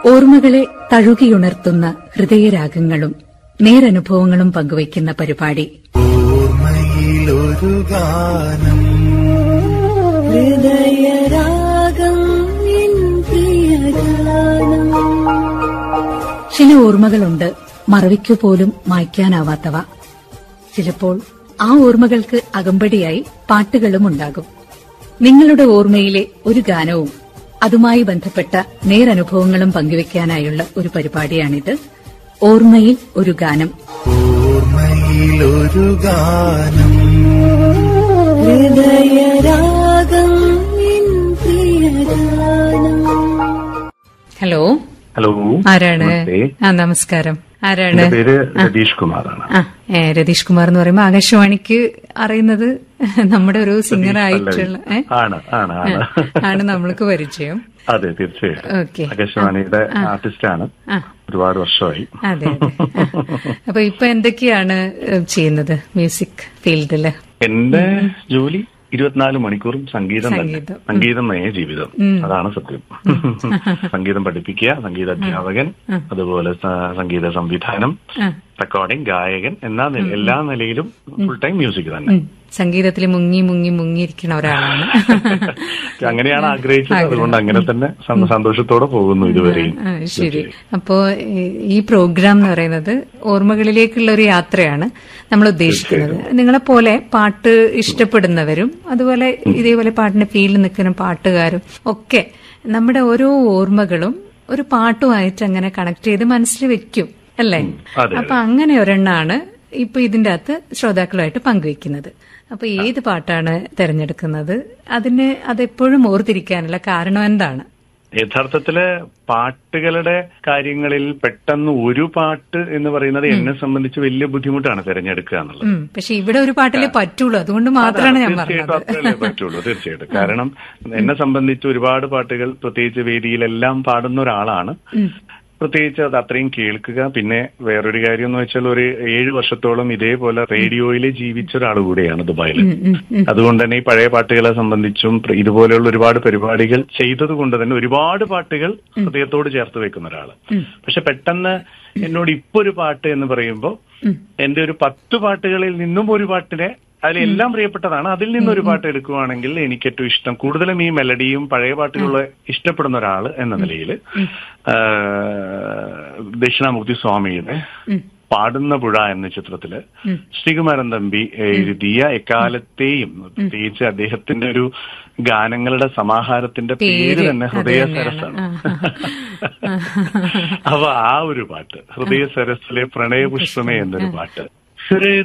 ഓർമ്മകളെ തഴുകിയുണർത്തുന്ന ഹൃദയരാഗങ്ങളും നേരനുഭവങ്ങളും പങ്കുവയ്ക്കുന്ന പരിപാടി ഓർമ്മയിലൊരു ഗാനം ഹൃദയരാഗം എൻ പ്രിയഗാനം ചില ഓർമ്മകളുണ്ട് മറവിക്കു പോലും മായ്ക്കാനാവാത്തവ ചിലപ്പോൾ ആ ഓർമ്മകൾക്ക് അകമ്പടിയായി പാട്ടുകളും ഉണ്ടാകും നിങ്ങളുടെ ഓർമ്മയിലെ ഒരു ഗാനവും അതുമായി ബന്ധപ്പെട്ട നേരനുഭവങ്ങളും പങ്കുവയ്ക്കാനായുള്ള ഒരു പരിപാടിയാണിത് ഓർമ്മയിൽ ഒരു ഗാനം ഓർമ്മയിലൊരു ഗാനം ഹൃദയരാഗം എൻ പ്രിയഗാനം ഹലോ ഹലോ ആരാണ് നമസ്തേ. ആ നമസ്കാരം ആരാണ് എന്റെ പേര് രതീഷ് കുമാറാണ് ആ ഏ, രതീഷ് കുമാർ എന്ന് പറയുമ്പോൾ ആകാശവാണിക്ക് അറിയുന്നത് നമ്മുടെ ഒരു സിംഗർ ആയിട്ടുള്ള ഏ? ആണ് ആണ് ആണ് ആണ് നമ്മൾക്ക് പരിചയം അതെ തീർച്ചയായിട്ടും ഓക്കെ ആകാശവാണിയുടെ ആർട്ടിസ്റ്റ് ആണ് ആ ഒരുപാട് വർഷമായി അതെ അതെ ആ. അപ്പൊ ഇപ്പൊ എന്തൊക്കെയാണ് ഏ, ചെയ്യുന്നത് മ്യൂസിക് ഫീൽഡില് എന്റെ ജോലി ഇരുപത്തിനാല് മണിക്കൂറും സംഗീതം തന്നെ സംഗീതം. സംഗീതമയ ജീവിതം അതാണ് സത്യം സംഗീതം പഠിപ്പിക്കുക സംഗീത അധ്യാപകൻ അതുപോലെ സ- സംഗീത സംവിധാനം ആ. റെക്കോർഡിംഗ് ഗായകൻ എല്ലാ നില- എല്ലാ നിലയിലും ഫുൾ ടൈം മ്യൂസിക് തന്നെ ഉം. സംഗീതത്തിൽ മുങ്ങി മുങ്ങി മുങ്ങിയിരിക്കുന്ന ഒരാളാണ് അങ്ങനെയാണ് ആഗ്രഹിച്ചത് അതുകൊണ്ട് അങ്ങനെ തന്നെ സ- സന്തോഷത്തോടെ പോകുന്നു ഇതുവരെയും ആ, ശരി അപ്പോ ഈ- ഈ പ്രോഗ്രാം എന്ന് പറയുന്നത് ഓർമ്മകളിലേക്കുള്ള ഒരു യാത്രയാണ് നമ്മൾ ഉദ്ദേശിക്കുന്നത് നിങ്ങളെ പോലെ പാട്ട് ഇഷ്ടപ്പെടുന്നവരും അതുപോലെ ഇതേപോലെ പാട്ടിന്റെ ഫീൽഡിൽ നിൽക്കുന്ന പാട്ടുകാരും ഒക്കെ നമ്മുടെ ഓരോ ഓർമ്മകളും ഒരു പാട്ടുമായിട്ട് അങ്ങനെ കണക്ട് ചെയ്ത് മനസ്സിൽ വെക്കും അല്ലേ അതെ, അപ്പൊ അങ്ങനെ ഒരെണ്ണാണ് ഇപ്പൊ ഇതിന്റെ അകത്ത് ശ്രോതാക്കളുമായിട്ട് പങ്കുവെക്കുന്നത് അപ്പൊ ഏത് പാട്ടാണ് തെരഞ്ഞെടുക്കുന്നത് അതിന് അതെപ്പോഴും ഓർത്തിരിക്കാനുള്ള കാരണം എന്താണ് യഥാർത്ഥത്തില് പാട്ടുകളുടെ കാര്യങ്ങളിൽ പെട്ടെന്ന് ഒരു പാട്ട് എന്ന് പറയുന്നത് എന്നെ സംബന്ധിച്ച് വലിയ ബുദ്ധിമുട്ടാണ് തിരഞ്ഞെടുക്കുക എന്നുള്ളത് ഉം. പക്ഷെ ഇവിടെ ഒരു പാട്ടിലേ പറ്റുള്ളൂ അതുകൊണ്ട് മാത്രമാണ് ഞാൻ തീർച്ചയായിട്ടും പറഞ്ഞത് അത്രയല്ലേ പറ്റുള്ളൂ തീർച്ചയായിട്ടും കാരണം എന്നെ സംബന്ധിച്ച് ഒരുപാട് പാട്ടുകൾ പ്രത്യേകിച്ച് വേദിയിലെല്ലാം പാടുന്ന ഒരാളാണ് പ്രത്യേകിച്ച് അത് അത്രയും കേൾക്കുക പിന്നെ വേറൊരു കാര്യം എന്ന് വെച്ചാൽ ഒരു ഏഴ് വർഷത്തോളം ഇതേപോലെ റേഡിയോയിൽ ജീവിച്ച ഒരാൾ കൂടിയാണ് ദുബായിൽ അതുകൊണ്ട് തന്നെ ഈ പഴയ പാട്ടുകളെ സംബന്ധിച്ചും പ്ര- ഇതുപോലെയുള്ള ഒരുപാട് പരിപാടികൾ ചെയ്തത് കൊണ്ട് തന്നെ ഒരുപാട് പാട്ടുകൾ ഹൃദയത്തോട് ചേർത്ത് വെക്കുന്ന ഒരാള് പക്ഷെ പെട്ടെന്ന് എന്നോട് ഇപ്പൊ ഒരു പാട്ട് എന്ന് പറയുമ്പോൾ എന്റെ ഒരു പത്ത് പാട്ടുകളിൽ നിന്നും ഒരു പാട്ടിനെ അതിലെല്ലാം പ്രിയപ്പെട്ടതാണ് അതിൽ നിന്നൊരു പാട്ട് എടുക്കുവാണെങ്കിൽ എനിക്ക് ഏറ്റവും ഇഷ്ടം കൂടുതലും ഈ മെലഡിയും പഴയ പാട്ടുകളെ ഇഷ്ടപ്പെടുന്ന ഒരാൾ എന്ന നിലയിൽ ദക്ഷിണാമൂർത്തി സ്വാമിയുടെ പാടുന്ന പുഴ എന്ന ചിത്രത്തില് ശ്രീകുമാരൻ തമ്പി എഴുതിയ എക്കാലത്തെയും പ്രത്യേകിച്ച് അദ്ദേഹത്തിന്റെ ഒരു ഗാനങ്ങളുടെ സമാഹാരത്തിന്റെ പേര് പേര് തന്നെ അത് ഹൃദയ തന്നെയാണ്. സരസാണ് ആ. അപ്പൊ ആ ഒരു പാട്ട് ഹൃദയ സരസിലെ പ്രണയപുഷ്പമേ എന്നൊരു പാട്ട് ഹൃദയ